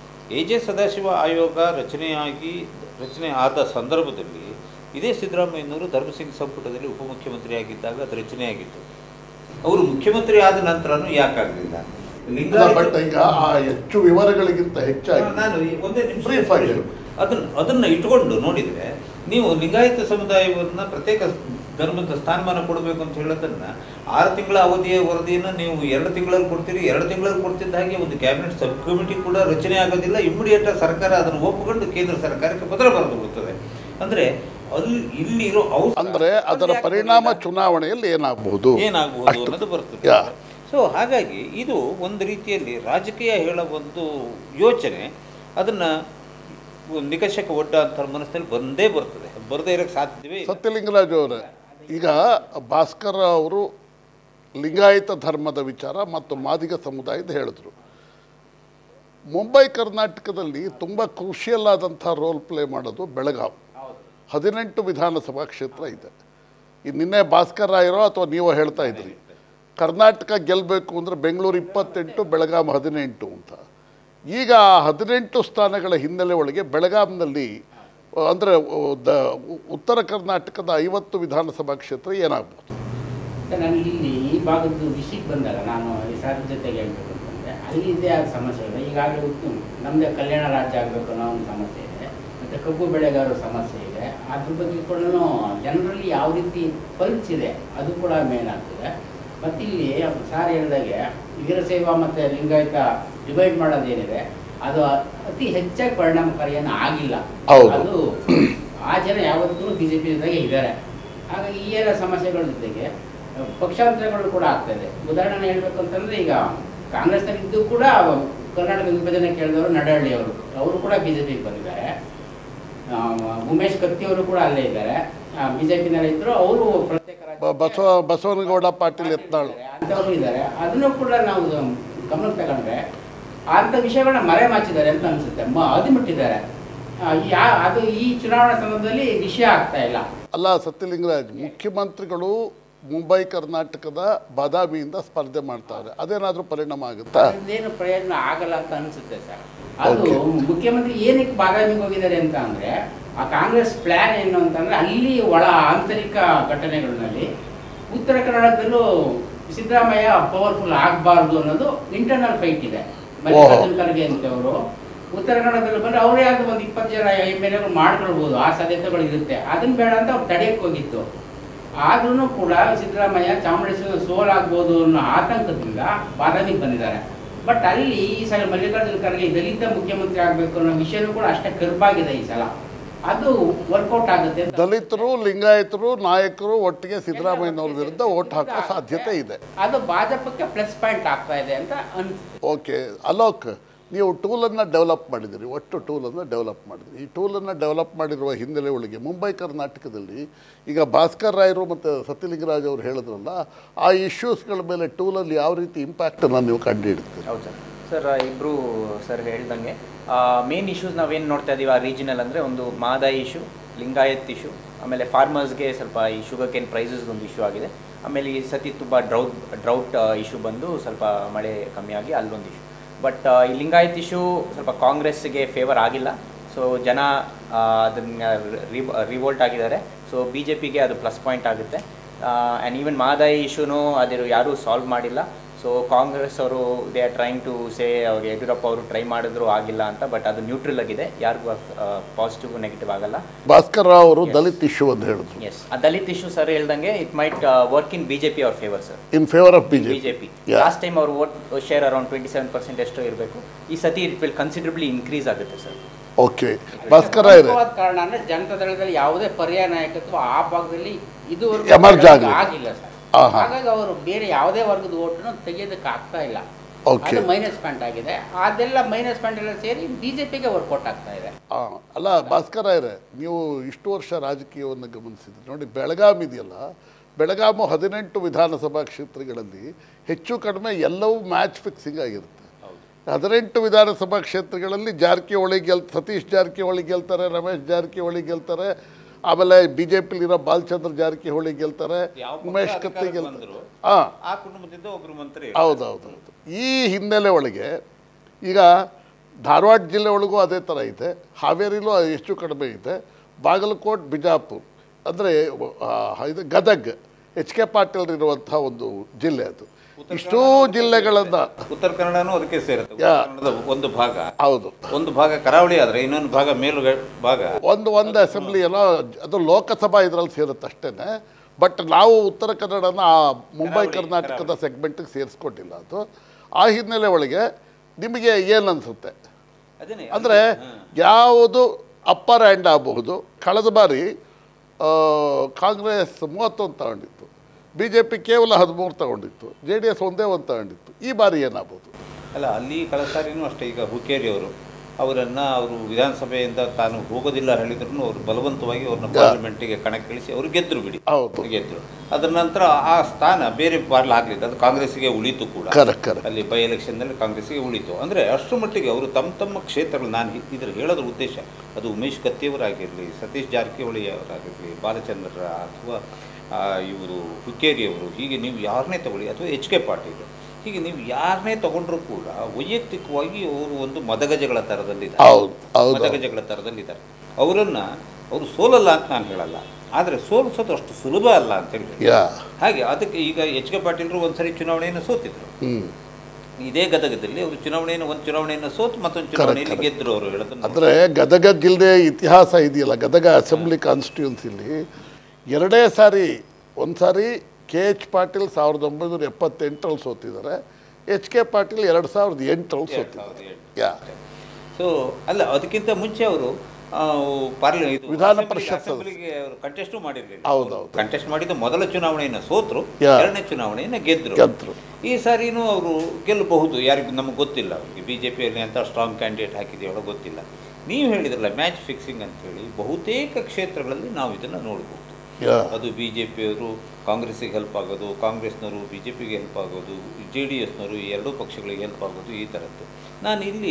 ಎ ಜೆ ಸದಾಶಿವ ಆಯೋಗ ರಚನೆಯಾಗಿ ರಚನೆ ಆದ ಸಂದರ್ಭದಲ್ಲಿ ಇದೇ ಸಿದ್ದರಾಮಯ್ಯನವರು ಧರ್ಮಸಿಂಗ್ ಸಂಪುಟದಲ್ಲಿ ಉಪಮುಖ್ಯಮಂತ್ರಿ ಆಗಿದ್ದಾಗ ಅದು ರಚನೆಯಾಗಿತ್ತು ಅವರು ಮುಖ್ಯಮಂತ್ರಿ ಆದ ನಂತರನೂ ಯಾಕಾಗಲಿಲ್ಲ ಬಟ್ ಈಗ ಆ ಹೆಚ್ಚು ವಿವರಗಳಿಗಿಂತ ಹೆಚ್ಚಾಗಿ ನಾನು ಈ ಒಂದೇ ನಿಮಿಷ Brief ಆಗಿ ಹೇಳು. ಅದನ್ನ ಅದನ್ನ ಇಟ್ಕೊಂಡು ನೋಡಿದ್ರೆ ನೀವು ಲಿಂಗಾಯತ ಸಮುದಾಯವನ್ನ ಪ್ರತ್ಯೇಕ ಧರ್ಮದ ಸ್ಥಾನಮಾನ ಕೊಡಬೇಕು ಅಂತ ಹೇಳೋದನ್ನ ಆರು ತಿಂಗಳ ಅವಧಿಯ ವರದಿಯನ್ನು ನೀವು ಎರಡು ತಿಂಗಳಲ್ಲಿ ಕೊಡ್ತೀರಿ ಎರಡು ತಿಂಗಳಲ್ಲಿ ಕೊಡ್ತಿದ್ದ ಹಾಗೆ ಒಂದು ಕ್ಯಾಬಿನೆಟ್ ಸಬ್ ಕಮಿಟಿ ಕೂಡ ರಚನೆ ಆಗೋದಿಲ್ಲ ಇಮಿಡಿಯೇಟ್ ಸರ್ಕಾರ ಅದನ್ನು ಒಪ್ಪಿಕೊಂಡು ಕೇಂದ್ರ ಸರ್ಕಾರಕ್ಕೆ ಪತ್ರ ಬರೆದು ಬಿಡ್ತದೆ ಅಂದ್ರೆ ಅಲ್ಲಿ ಇಲ್ಲಿರೋ ಔ- ಅಂದ್ರೆ ಅದರ ಯಾಕೆ ಪರಿಣಾಮ ಬರಲಿಲ್ಲ? ಚುನಾವಣೆಯಲ್ಲಿ ಏನಾಗಬಹುದು ಏನಾಗಬಹುದು ಅಷ್ಟು. ಅನ್ನೋದು ಬರ್ತದೆ ಯಾ. ಸೊ ಹಾಗಾಗಿ ಇದು ಒಂದು ರೀತಿಯಲ್ಲಿ ರಾಜಕೀಯ ಹೇಳೋ ಒಂದು ಯೋಚನೆ ಅದನ್ನು ನಿಕಷಕ್ಕೆ ಒಡ್ಡ ಅಂತ ಮನಸ್ಸಿನಲ್ಲಿ ಬಂದೇ ಬರ್ತದೆ ಬರದೇ ಇರೋಕ್ಕೆ ಸಾಧ್ಯವೇ ಇಲ್ಲ ಸತ್ಯಲಿಂಗರಾಜ್ ಅವರೇ ಈಗ ಭಾಸ್ಕರ್ ಅವರು ಲಿಂಗಾಯತ ಧರ್ಮದ ವಿಚಾರ ಮತ್ತು ಮಾದಿಗ ಸಮುದಾಯದ ಹೇಳಿದ್ರು ಮುಂಬೈ ಕರ್ನಾಟಕದಲ್ಲಿ ತುಂಬ ಕ್ರೂಷಿಯಲ್ ಆದಂಥ ರೋಲ್ ಪ್ಲೇ ಮಾಡೋದು ಬೆಳಗಾವಿ ಹದಿನೆಂಟು ವಿಧಾನಸಭಾ ಕ್ಷೇತ್ರ ಇದೆ ಈ ನಿನ್ನೆ ಭಾಸ್ಕರ್ ರಾಯರೋ ಅಥವಾ ನೀವು ಹೇಳ್ತಾ ಇದ್ರಿ ಕರ್ನಾಟಕ ಗೆಲ್ಲಬೇಕು ಅಂದರೆ ಬೆಂಗಳೂರು ಇಪ್ಪತ್ತೆಂಟು ಬೆಳಗಾಂ ಹದಿನೆಂಟು ಅಂತ ಈಗ ಆ ಹದಿನೆಂಟು ಸ್ಥಾನಗಳ ಹಿನ್ನೆಲೆ ಒಳಗೆ ಬೆಳಗಾಂನಲ್ಲಿ ಅಂದರೆ ದ ಉತ್ತರ ಕರ್ನಾಟಕದ ಐವತ್ತು ವಿಧಾನಸಭಾ ಕ್ಷೇತ್ರ ಏನಾಗ್ಬೋದು ನಾನು ಇಲ್ಲಿ ಈ ಭಾಗದ್ದು ವಿಷಯಕ್ಕೆ ಬಂದಾಗ ನಾನು ಈ ಸಾರ್ ಜೊತೆಗೆ ಹೇಳ್ಬೇಕು ಅಂತಂದರೆ ಅಲ್ಲಿ ಇದೇ ಆದ ಸಮಸ್ಯೆ ಇದೆ ಈಗಾಗಲೇ ಉತ್ತು ನಮ್ಮದೇ ಕಲ್ಯಾಣ ರಾಜ್ಯ ಆಗಬೇಕು ಅನ್ನೋ ಒಂದು ಸಮಸ್ಯೆ ಇದೆ ಮತ್ತು ಕಬ್ಬು ಬೆಳೆಗಾರರ ಸಮಸ್ಯೆ ಇದೆ ಅದ್ರ ಬಗ್ಗೆ ಕೂಡ ಜನರಲ್ಲಿ ಯಾವ ರೀತಿ ಪಲ್ಸ್ ಇದೆ ಅದು ಕೂಡ ಮೇನ್ ಆಗ್ತದೆ ಮತ್ತು ಇಲ್ಲಿ ಸಾರ್ ಹೇಳಿದಾಗೆ ವೀರಶೈವ ಮತ್ತು ಲಿಂಗಾಯತ ಡಿವೈಡ್ ಮಾಡೋದೇನಿದೆ ಅದು ಅತಿ ಹೆಚ್ಚಾಗಿ ಪರಿಣಾಮಕಾರಿಯನ್ನು ಆಗಿಲ್ಲ ಹೌದು. ಅದು ಆ ಜನ ಯಾವತ್ತೂ ಬಿ ಜೆ ಪಿ ಜೊತೆಗೆ ಇದ್ದಾರೆ ಹಾಗಾಗಿ ಈ ಎಲ್ಲ ಸಮಸ್ಯೆಗಳ ಜೊತೆಗೆ ಪಕ್ಷಾಂತರಗಳು ಕೂಡ ಆಗ್ತಾ ಇದೆ ಉದಾಹರಣೆ ಹೇಳ್ಬೇಕು ಅಂತಂದ್ರೆ ಈಗ ಕಾಂಗ್ರೆಸ್ನಲ್ಲಿ ಇದ್ದು ಕೂಡ ಕರ್ನಾಟಕ ವಿಭಜನೆ ಕೇಳಿದವರು ನಡಹಳ್ಳಿ ಅವರು ಅವರು ಕೂಡ ಬಿ ಜೆ ಪಿಗೆ ಬಂದಿದ್ದಾರೆ ಆ, ಉಮೇಶ್ ಕತ್ತಿ ಅವರು ಕೂಡ ಅಲ್ಲೇ ಇದ್ದಾರೆ ಬಿ ಜೆ ಪಿನಲ್ಲಿ ಇದ್ರು ಅವರು ಪ್ರತ್ಯೇಕ ರಾಜ್ಯ- ಬ- ಬಸವ ಬಸವನಗೌಡ ಪಾಟೀಲ್ ಯತ್ನಾಳ್ ಅಂಥವ್ರು ಇದ್ದಾರೆ ಅದನ್ನು ಕೂಡ ನಾವು ಗಮನಕ್ಕೆ ತಗೊಂಡ್ರೆ ಅಂಥ ವಿಷಯಗಳನ್ನ ಮರೆ ಮಾಚಿದ್ದಾರೆ ಅಂತ ಅನ್ಸುತ್ತೆ ಮ ಅದಿಮಿಟ್ಟಿದ್ದಾರೆ ಆ, ಯಾ ಅದು ಈ ಚುನಾವಣಾ ಸಂದರ್ಭದಲ್ಲಿ ವಿಷಯ ಆಗ್ತಾ ಇಲ್ಲ ಅಲ್ಲ ಸತ್ಯಲಿಂಗರಾಜ್ ಮುಖ್ಯಮಂತ್ರಿಗಳು ಮುಂಬೈ ಕರ್ನಾಟಕದ ಬಾದಾಮಿಯಿಂದ ಸ್ಪರ್ಧೆ ಮಾಡ್ತಾರೆ ಅದೇನಾದರೂ ಪರಿಣಾಮ ಆಗುತ್ತಾ ಅದೇನು ಪ್ರಯೋಜನ ಆಗಲ್ಲ ಅಂತ ಅನ್ಸುತ್ತೆ ಸರ್ ಅದು ಮುಖ್ಯಮಂತ್ರಿ ಏನಕ್ಕೆ ಬಾದಾಮಿಗೆ ಹೋಗಿದ್ದಾರೆ ಅಂತ ಅಂದ್ರೆ ಆ ಕಾಂಗ್ರೆಸ್ ಪ್ಲಾನ್ ಏನು ಅಂತಂದ್ರೆ ಅಲ್ಲಿ ಒಳ ಆಂತರಿಕ ಘಟನೆಗಳಲ್ಲಿ ಉತ್ತರ ಕನ್ನಡದಲ್ಲೂ ಸಿದ್ದರಾಮಯ್ಯ ಪವರ್ಫುಲ್ ಆಗಬಾರ್ದು ಅನ್ನೋದು ಇಂಟರ್ನಲ್ ಫೈಟ್ ಇದೆ ಮಲ್ಲಿಕಾರ್ಜುನ್ ಖರ್ಗೆ ಅಂತವರು ಉತ್ತರ ಕನ್ನಡದಲ್ಲಿ ಬಂದ್ರೆ ಅವರೇ ಆದ ಒಂದು ಇಪ್ಪತ್ತು ಜನ ಎಮ್ ಎಲ್ ಎಗಳು ಮಾಡ್ಕೊಳ್ಬೋದು ಆ ಸಾಧ್ಯತೆಗಳು ಇರುತ್ತೆ ಅದನ್ನ ಬೇಡ ಅಂತ ಅವ್ರು ತಡೆಯಕ್ಕೆ ಹೋಗಿತ್ತು ಆದ್ರೂ ಕೂಡ ಸಿದ್ದರಾಮಯ್ಯ ಚಾಮುಂಡೇಶ್ವರಿ ಸೋಲಾಗ್ಬೋದು ಅನ್ನೋ ಆತಂಕದಿಂದ ಬಾದಾಮಿಗೆ ಬಂದಿದ್ದಾರೆ ಬಟ್ ಅಲ್ಲಿ ಈ ಸಲ ಮಲ್ಲಿಕಾರ್ಜುನ ಖರ್ಗೆ ದಲಿತ ಮುಖ್ಯಮಂತ್ರಿ ಆಗಬೇಕು ಅನ್ನೋ ವಿಷಯನೂ ಕೂಡ ಅಷ್ಟೇ ಕರ್ಬಾಗಿದೆ ಈ ಸಲ ಅದು ವರ್ಕೌಟ್ ಆಗುತ್ತೆ ಅಂತ ದಲಿತರು ಲಿಂಗಾಯತರು ನಾಯಕರು ಒಟ್ಟಿಗೆ ಸಿದ್ದರಾಮಯ್ಯನವ್ರ ವಿರುದ್ಧ ಓಟ್ ಹಾಕೋ ಸಾಧ್ಯತೆ ಇದೆ ಅದು ಭಾಜಪಕ್ಕೆ ಪ್ಲಸ್ ಪಾಯಿಂಟ್ ಆಗ್ತಾ ಇದೆ ಅಂತ ಅನ್ಸುತ್ತೆ ಓಕೆ ಅಲೋಕ್ ನೀವು ಟೂಲನ್ನು ಡೆವಲಪ್ ಮಾಡಿದಿರಿ ಒಟ್ಟು ಟೂಲನ್ನು ಡೆವಲಪ್ ಮಾಡಿದಿರಿ ಈ ಟೂಲನ್ನು ಡೆವಲಪ್ ಮಾಡಿರುವ ಹಿನ್ನೆಲೆ ಒಳಗೆ ಮುಂಬೈ ಕರ್ನಾಟಕದಲ್ಲಿ ಈಗ ಭಾಸ್ಕರ್ ರಾಯರು ಮತ್ತು ಸತ್ಯಲಿಂಗರಾಜ್ ಅವರು ಹೇಳಿದ್ರಲ್ಲ ಆ ಇಶ್ಯೂಸ್ಗಳ ಮೇಲೆ ಟೂಲಲ್ಲಿ ಯಾವ ರೀತಿ ಇಂಪ್ಯಾಕ್ಟನ್ನು ನೀವು ಕಂಡುಹಿಡ್ತೀರಿ ಹೌದು ಸರ್ ಸರ್ ಇಬ್ಬರು ಸರ್ ಹೇಳ್ದಂಗೆ ಮೇನ್ ಇಶ್ಯೂಸ್ ನಾವೇನು ನೋಡ್ತಾ ಇದ್ದೀವಿ ಆ ರೀಜನಲ್ ಅಂದರೆ ಒಂದು ಮಾದಾಯಿ ಇಶ್ಯೂ ಲಿಂಗಾಯತ್ ಇಶ್ಯೂ ಆಮೇಲೆ ಫಾರ್ಮರ್ಸ್ಗೆ ಸ್ವಲ್ಪ ಈ ಶುಗರ್ ಕೇನ್ ಪ್ರೈಸಸ್ ಒಂದು ಇಶ್ಯೂ ಆಗಿದೆ ಆಮೇಲೆ ಈ ಸತಿ ತುಂಬ ಡ್ರೌಟ್ ಡ್ರೌಟ್ ಇಶ್ಯೂ ಬಂದು ಸ್ವಲ್ಪ ಮಳೆ ಕಮ್ಮಿಯಾಗಿ ಅಲ್ಲೊಂದು ಇಶ್ಯೂ ಬಟ್ ಈ ಲಿಂಗಾಯತ್ ಇಶ್ಯೂ ಸ್ವಲ್ಪ ಕಾಂಗ್ರೆಸ್ಗೆ ಫೇವರ್ ಆಗಿಲ್ಲ ಸೊ ಜನ ಅದನ್ನು ರಿವೋಲ್ಟ್ ಆಗಿದ್ದಾರೆ ಸೊ ಬಿ ಜೆ ಪಿಗೆ ಅದು ಪ್ಲಸ್ ಪಾಯಿಂಟ್ ಆಗುತ್ತೆ ಆ್ಯಂಡ್ ಈವನ್ ಮಹದಾಯಿ ಇಶ್ಯೂನು ಅದಿರು ಯಾರೂ ಸಾಲ್ವ್ ಮಾಡಿಲ್ಲ ಸೊ ಕಾಂಗ್ರೆಸ್ ಅವರು they are trying to say ಅವ್ರು ಯಡಿಯೂರಪ್ಪ ಅವರು ಟ್ರೈ ಮಾಡಿದ್ರು ಆಗಿಲ್ಲ ಅಂತ ಬಟ್ ಅದು ನ್ಯೂಟ್ರಲ್ ಆಗಿದೆ ಯಾರಿಗೂ ಪಾಸಿಟಿವ್ ನೆಗೆಟಿವ್ ಆಗಲ್ಲ ಭಾಸ್ಕರ್ ರಾವ್ ಅವರು ದಲಿತ್ ಇಶ್ಯೂ ಅಂತ ಹೇಳಿದ್ರು ಎಸ್ ಆ ದಲಿತ್ ಇಶ್ಯೂ ಸರ್ ಹೇಳ್ದಂಗೆ it might work in B J P ಅವ್ರ favour sir in favour of B B J P Yeah. Last time ಅವ್ರ vote share around twenty seven percent ಎಷ್ಟೋ ಇರಬೇಕು ಈ ಸತಿ ಇಟ್ ವಿಲ್ ಕನ್ಸಿಡರಬ್ಲಿ ಇನ್ಕ್ರೀಸ್ ಆಗುತ್ತೆ sir okay Bhaskar ರಾಯರೇ ಪ್ರಮುಖವಾದ ಕಾರಣ ಅಂದ್ರೆ ಜನತಾ ದಳದಲ್ಲಿ ಯಾವುದೇ ಪರ್ಯಾಯ ನಾಯಕತ್ವ ಆ ಭಾಗದಲ್ಲಿ ಇದುವರೆಗೂ Emerge ಆಗಿಲ್ಲ. ಆಗಿಲ್ಲ ಸರ್ ಆಹಾ. ಹಾಗಾಗಿ ಅವರು ಬೇರೆ ಯಾವುದೇ ವರ್ಗದ ಓಟನ್ನು ತೆಗೆಯೋದಕ್ಕೆ ಆಗ್ತಾ ಇಲ್ಲ Okay. ಅದು ಮೈನಸ್ ಪಾಯಿಂಟ್ ಆಗಿದೆ ಅದೆಲ್ಲ ಮೈನಸ್ ಪಾಯಿಂಟ್ ಎಲ್ಲ ಸೇರಿ ಬಿಜೆಪಿಗೆ ವರ್ಕೌಟ್ ಆಗ್ತಾ ಇದೆ ಆ, ಅಲ್ಲ ಭಾಸ್ಕರ ರಾಯರೇ ನೀವು ಇಷ್ಟು ವರ್ಷ ರಾಜಕೀಯವನ್ನು ಗಮನಿಸಿದ್ರಿ ನೋಡಿ ಬೆಳಗಾಂ ಇದೆಯಲ್ಲ ಬೆಳಗಾಮು ಹದಿನೆಂಟು ವಿಧಾನಸಭಾ ಕ್ಷೇತ್ರಗಳಲ್ಲಿ ಹೆಚ್ಚು ಕಡಿಮೆ ಎಲ್ಲವೂ ಮ್ಯಾಚ್ ಫಿಕ್ಸಿಂಗ್ ಆಗಿರುತ್ತೆ ಹದಿನೆಂಟು ವಿಧಾನಸಭಾ ಕ್ಷೇತ್ರಗಳಲ್ಲಿ ಜಾರಕಿಹೊಳಿ ಗೆಲ್ ಸತೀಶ್ ಜಾರಕಿಹೊಳಿ ಗೆಲ್ತಾರೆ ರಮೇಶ್ ಜಾರಕಿಹೊಳಿ ಗೆಲ್ತಾರೆ ಆಮೇಲೆ ಬಿ ಜೆ ಪಿಲಿರೋ ಬಾಲಚಂದ್ರ ಜಾರಕಿಹೊಳಿ ಗೆಲ್ತಾರೆ ಯಾವ ಪಕ್ಷ ಉಮೇಶ್ ಕತ್ತಿ ಅಧಿಕಾರಕ್ಕೆ ಗೆಲ್ತಾರೆ ಬಂದ್ರು? ಹಾಂ ಆ ಕುಟುಂಬದಿಂದ ಒಬ್ರು ಮಂತ್ರಿ ಹೌದೌದು ಈ ಹಿನ್ನೆಲೆ ಒಳಗೆ ಈಗ ಧಾರವಾಡ ಜಿಲ್ಲೆ ಒಳಗೂ ಅದೇ ಥರ ಇದೆ ಹಾವೇರಿಲೂ ಹೆಚ್ಚು ಕಡಿಮೆ ಇದೆ ಬಾಗಲಕೋಟ್ ಬಿಜಾಪುರ್ ಅಂದರೆ ಇದು ಗದಗ್ ಎಚ್ ಕೆ ಪಾಟೀಲ್ ಇರುವಂಥ ಒಂದು ಜಿಲ್ಲೆ ಅದು ಇಷ್ಟೂ ಜಿಲ್ಲೆಗಳನ್ನು ಉತ್ತರ ಕನ್ನಡನೂ ಅದಕ್ಕೆ ಸೇರುತ್ತೆ ಉತ್ತರ ಯಾ. ಕನ್ನಡದ ಒಂದು ಭಾಗ ಹೌದು ಒಂದು ಭಾಗ ಕರಾವಳಿ ಆದ್ರೆ ಇನ್ನೊಂದು ಭಾಗ ಮೇಲು ಭಾಗ ಒಂದು ಒಂದು ಅಸೆಂಬ್ಲಿ ಏನೋ ಅದು ಲೋಕಸಭಾ ಇದರಲ್ಲಿ ಸೇರುತ್ತೆ ಅಷ್ಟೇ ಬಟ್ ನಾವು ಉತ್ತರ ಕನ್ನಡನ ಆ ಮುಂಬೈ ಕರಾವಳಿ, ಕರ್ನಾಟಕದ ಸೆಗ್ಮೆಂಟಿಗೆ ಸೇರಿಸ್ಕೊಟ್ಟಿಲ್ಲ ಅದು ಆ ಹಿನ್ನೆಲೆ ಒಳಗೆ ನಿಮಗೆ ಏನು ಅನಿಸುತ್ತೆ ಅದೇನೆ ಅಂದರೆ ಯಾವುದು ಅಪ್ಪರ್ ಹ್ಯಾಂಡ್ ಆಗಬಹುದು ಕಳೆದ ಬಾರಿ ಆ, ಕಾಂಗ್ರೆಸ್ ಮೂವತ್ತೊಂದು ತಗೊಂಡಿತ್ತು ಬಿ ಜೆ ಪಿ ಕೇವಲ ಹದಿಮೂರು ತಗೊಂಡಿತ್ತು ಜೆ ಡಿ ಎಸ್ ಒಂದೇ ಒಂದು ತಗೊಂಡಿತ್ತು ಈ ಬಾರಿ ಏನಾಗ್ಬೋದು ಅಲ್ಲ ಅಲ್ಲಿ ಕಳೆದ ಸಾರಿನೂ ಅಷ್ಟೇ ಈಗ ಹುಕ್ಕೇರಿ ಅವರು ಅವರನ್ನು ಅವರು ವಿಧಾನಸಭೆಯಿಂದ ತಾನು ಹೋಗೋದಿಲ್ಲ ಹೇಳಿದ್ರು ಅವರು ಬಲವಂತವಾಗಿ ಅವ್ರನ್ನ ಪಾರ್ಲಿಮೆಂಟಿಗೆ ಕಣಕ್ಕಿಳಿಸಿ ಅವರು ಗೆದ್ರು ಬಿಡಿ ಹೌದು ಗೆದ್ರು ಅದರ ನಂತರ ಆ ಸ್ಥಾನ ಬೇರೆ ಪಾರ್ಲ್ ಆಗಲಿಲ್ಲ ಅದು ಕಾಂಗ್ರೆಸ್ಸಿಗೆ ಉಳಿತು ಕೂಡ ಕರೆಕ್ಟ್ ಕರೆಕ್ಟ್ ಅಲ್ಲಿ ಬೈ ಎಲೆಕ್ಷನ್ನಲ್ಲಿ ಕಾಂಗ್ರೆಸ್ಸಿಗೆ ಉಳಿತು ಅಂದರೆ ಅಷ್ಟರ ಮಟ್ಟಿಗೆ ಅವರು ತಮ್ಮ ತಮ್ಮ ಕ್ಷೇತ್ರಗಳು ನಾನು ಹಿ- ಇದ್ರ ಹೇಳೋದ್ರ ಉದ್ದೇಶ ಅದು ಉಮೇಶ್ ಕತ್ತಿಯವರಾಗಿರಲಿ ಸತೀಶ್ ಜಾರಕಿಹೊಳಿ ಅವರಾಗಿರಲಿ ಬಾಲಚಂದ್ರ ಅಥವಾ ಇವರು ಹುಕ್ಕೇರಿಯವರು ಹೀಗೆ ನೀವು ಯಾರನ್ನೇ ತಗೊಳ್ಳಿ ಅಥವಾ ಎಚ್ ಕೆ ಪಾಟೀಲ್ ಹೀಗೆ ನೀವು ಯಾರನ್ನೇ ತಗೊಂಡ್ರೂ ಕೂಡ ವೈಯಕ್ತಿಕವಾಗಿ ಅವರು ಒಂದು ಮದಗಜಗಳ ಥರದಲ್ಲಿದ್ದಾರೆ ಹೌದು ಹೌದು ಮತಗಜಗಳ ಥರದಲ್ಲಿದ್ದಾರೆ ಅವರನ್ನು ಅವರು ಸೋಲಲ್ಲ ಅಂತ ನಾನು ಹೇಳಲ್ಲ ಆದರೆ ಸೋಲಿಸೋದು ಅಷ್ಟು ಸುಲಭ ಅಲ್ಲ ಅಂತ ಹೇಳಿ ಯಾ ಹಾಗೆ ಅದಕ್ಕೆ ಈಗ ಎಚ್ ಕೆ ಪಾಟೀಲರು ಒಂದ್ಸರಿ ಚುನಾವಣೆಯನ್ನು ಸೋತಿದ್ರು ಹ್ಞೂ ಇದೇ ಗದಗದಲ್ಲಿ ಅವರು ಚುನಾವಣೆಯನ್ನು ಒಂದು ಚುನಾವಣೆಯನ್ನು ಸೋತು ಮತ್ತೊಂದು ಚುನಾವಣೆಯಲ್ಲಿ ಗೆದ್ರು ಅವರು ಹೇಳೋದನ್ನು ಅಂದರೆ ಗದಗ ಜಿಲ್ಲೆ ಇತಿಹಾಸ ಇದೆಯಲ್ಲ ಗದಗ ಅಸೆಂಬ್ಲಿ ಕಾನ್ಸ್ಟಿಟ್ಯೂನ್ಸಿಲಿ ಎರಡೇ ಸಾರಿ ಒಂದು ಸಾರಿ ಕೆ ಎಚ್ ಪಾಟೀಲ್ ಸಾವಿರದ ಒಂಬೈನೂರ ಎಪ್ಪತ್ತೆಂಟರಲ್ಲಿ ಸೋತಿದ್ದಾರೆ ಎಚ್ ಕೆ ಪಾಟೀಲ್ ಎರಡು ಸಾವಿರದ ಎಂಟರಲ್ಲಿ ಸೋತಿದ್ದಾರೆ ಯಾ ಸೊ ಅಲ್ಲ ಅದಕ್ಕಿಂತ ಮುಂಚೆ ಅವರು ಪಾರ್ಲಿ ಇದು ವಿಧಾನ ಅಸೆಂಬ್ಲಿ- ಪರಿಷತ್ ಅಸೆಂಬ್ಲಿಗೆ ಅವರು ಕಂಟೆಸ್ಟು ಮಾಡಿರಲಿಲ್ಲ ಹೌದೌದು. ಕಂಟೆಸ್ಟ್ ಮಾಡಿದ ಮೊದಲ ಚುನಾವಣೆಯನ್ನು ಸೋತರು Yeah. ಎರಡನೇ ಚುನಾವಣೆಯನ್ನು ಗೆದ್ರು ಗೆದ್ರು ಈ ಸಾರಿನೂ ಅವರು ಗೆಲ್ಲಬಹುದು ಯಾರಿಗೂ ನಮಗೆ ಗೊತ್ತಿಲ್ಲ ಅವರಿಗೆ ಬಿ ಜೆ ಪಿಯಲ್ಲಿ ಅಂತ ಸ್ಟ್ರಾಂಗ್ ಕ್ಯಾಂಡಿಡೇಟ್ ಹಾಕಿದೆಯೋ ಗೊತ್ತಿಲ್ಲ ನೀವು ಹೇಳಿದ್ರಲ್ಲ ಮ್ಯಾಚ್ ಫಿಕ್ಸಿಂಗ್ ಅಂತೇಳಿ ಬಹುತೇಕ ಕ್ಷೇತ್ರಗಳಲ್ಲಿ ನಾವು ಇದನ್ನು ನೋಡ್ಬೋದು ಯಾ ಅದು ಬಿ ಜೆ ಪಿಯವರು ಕಾಂಗ್ರೆಸ್ಸಿಗೆ ಹೆಲ್ಪ್ ಆಗೋದು ಕಾಂಗ್ರೆಸ್ನವರು ಬಿ ಜೆ ಪಿಗೆ ಹೆಲ್ಪ್ ಆಗೋದು ಜೆ ಡಿ ಎಸ್ನವರು ಈ ಎರಡೂ ಪಕ್ಷಗಳಿಗೆ ಹೆಲ್ಪ್ ಆಗೋದು ಈ ಥರದ್ದು ನಾನು ಇಲ್ಲಿ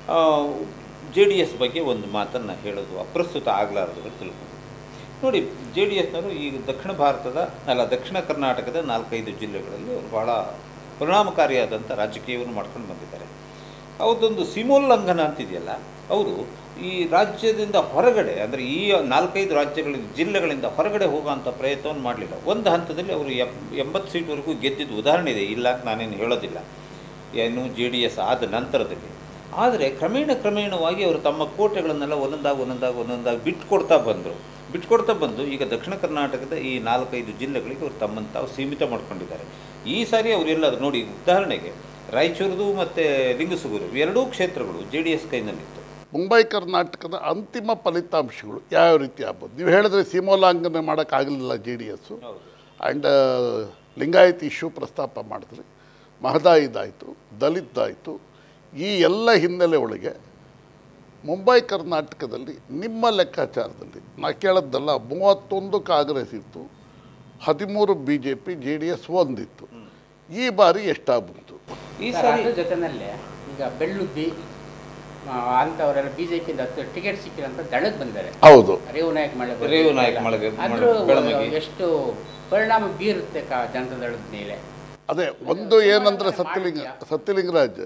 ಜೆ ಡಿ ಎಸ್ ಬಗ್ಗೆ ಒಂದು ಮಾತನ್ನು ಹೇಳೋದು ಅಪ್ರಸ್ತುತ ಆಗಲಾರದು ಅಂತ ತಿಳ್ಕೊಂಡು ನೋಡಿ ಜೆ ಡಿ ಎಸ್ನವರು ಈ ದಕ್ಷಿಣ ಭಾರತದ ಅಲ್ಲ ದಕ್ಷಿಣ ಕರ್ನಾಟಕದ ನಾಲ್ಕೈದು ಜಿಲ್ಲೆಗಳಲ್ಲಿ ಅವರು ಭಾಳ ಪರಿಣಾಮಕಾರಿಯಾದಂಥ ರಾಜಕೀಯವನ್ನು ಮಾಡ್ಕೊಂಡು ಬಂದಿದ್ದಾರೆ ಅವ್ರದ್ದೊಂದು ಸೀಮೋಲ್ಲಂಘನ ಅಂತಿದೆಯಲ್ಲ ಅವರು ಈ ರಾಜ್ಯದಿಂದ ಹೊರಗಡೆ ಅಂದರೆ ಈ ನಾಲ್ಕೈದು ರಾಜ್ಯಗಳ ಜಿಲ್ಲೆಗಳಿಂದ ಹೊರಗಡೆ ಹೋಗುವಂಥ ಪ್ರಯತ್ನವನ್ನು ಮಾಡಲಿಲ್ಲ ಒಂದು ಹಂತದಲ್ಲಿ ಅವರು ಎಪ್ ಎಂಬತ್ತು ಸೀಟ್ವರೆಗೂ ಗೆದ್ದಿದ್ದು ಉದಾಹರಣೆ ಇದೆ ಇಲ್ಲ ಅಂತ ನಾನೇನು ಹೇಳೋದಿಲ್ಲ ಏನು ಜೆ ಡಿ ಎಸ್ ಆದ ನಂತರದಲ್ಲಿ ಆದರೆ ಕ್ರಮೇಣ ಕ್ರಮೇಣವಾಗಿ ಅವರು ತಮ್ಮ ಕೋಟೆಗಳನ್ನೆಲ್ಲ ಒಂದೊಂದಾಗಿ ಒಂದೊಂದಾಗಿ ಒಂದೊಂದಾಗಿ ಬಿಟ್ಕೊಡ್ತಾ ಬಂದರು ಬಿಟ್ಕೊಡ್ತಾ ಬಂದು ಈಗ ದಕ್ಷಿಣ ಕರ್ನಾಟಕದ ಈ ನಾಲ್ಕೈದು ಜಿಲ್ಲೆಗಳಿಗೆ ಅವರು ತಮ್ಮನ್ನು ತಾವು ಸೀಮಿತ ಮಾಡ್ಕೊಂಡಿದ್ದಾರೆ ಈ ಸಾರಿ ಅವರೆಲ್ಲ ನೋಡಿ ಉದಾಹರಣೆಗೆ ರಾಯಚೂರುದು ಮತ್ತು ಲಿಂಗಸೂರು ಎರಡೂ ಕ್ಷೇತ್ರಗಳು ಜೆ ಡಿ ಎಸ್ ಕೈನಲ್ಲಿತ್ತು ಮುಂಬೈ ಕರ್ನಾಟಕದ ಅಂತಿಮ ಫಲಿತಾಂಶಗಳು ಯಾವ ರೀತಿ ಆಗ್ಬೋದು ನೀವು ಹೇಳಿದ್ರೆ ಸೀಮೋಲ್ಲಾಂಘನೆ ಮಾಡೋಕ್ಕಾಗಲಿಲ್ಲ ಜೆ ಡಿ ಎಸ್ಸು ಹೌದು ಆ್ಯಂಡ್ ಲಿಂಗಾಯತ್ ಇಶ್ಯೂ ಪ್ರಸ್ತಾಪ ಮಾಡಿದ್ರಿ ಮಹದಾಯಿದಾಯಿತು ದಲಿತಾಯಿತು ಈ ಎಲ್ಲ ಹಿನ್ನೆಲೆ ಒಳಗೆ ಮುಂಬೈ ಕರ್ನಾಟಕದಲ್ಲಿ ನಿಮ್ಮ ಲೆಕ್ಕಾಚಾರದಲ್ಲಿ ನಾ ಕೇಳದ್ದಲ್ಲ ಮೂವತ್ತೊಂದು ಕಾಂಗ್ರೆಸ್ ಇತ್ತು ಹದಿಮೂರು B J P J D S ಒಂದಿತ್ತು ಈ ಬಾರಿ ಎಷ್ಟಾಗ್ಬೋದು ಈ ಸರ್, ಸಾರಿ ಅದ್ರ ಜೊತೆನಲ್ಲೇ ಈಗ ಬೆಳ್ಳುದ್ದಿ ಅಂಥವರೆಲ್ಲ ಬಿ ಜೆ ಪಿಯಿಂದ ಟಿಕೆಟ್ ಸಿಕ್ಕಿಲ್ಲ ಅಂತ ದಳಕ್ಕೆ ಬಂದಿದ್ದಾರೆ ಹೌದು ರೇವು ನಾಯಕ್ ಮಳೆ ರೇವು ನಾಯಕ್ ಮಳೆ- ಆದ್ರೂ ಬೆಳಮಗಿ. ಎಷ್ಟು ಪರಿಣಾಮ ಬೀರುತ್ತೆ ಕಾ- ಜನತಾ ದಳದ ಮೇಲೆ ಅದೇ ಒಂದು ಏನಂದರೆ ಸತ್ಯಲಿಂಗ ಸತ್ಯಲಿಂಗರಾಜ್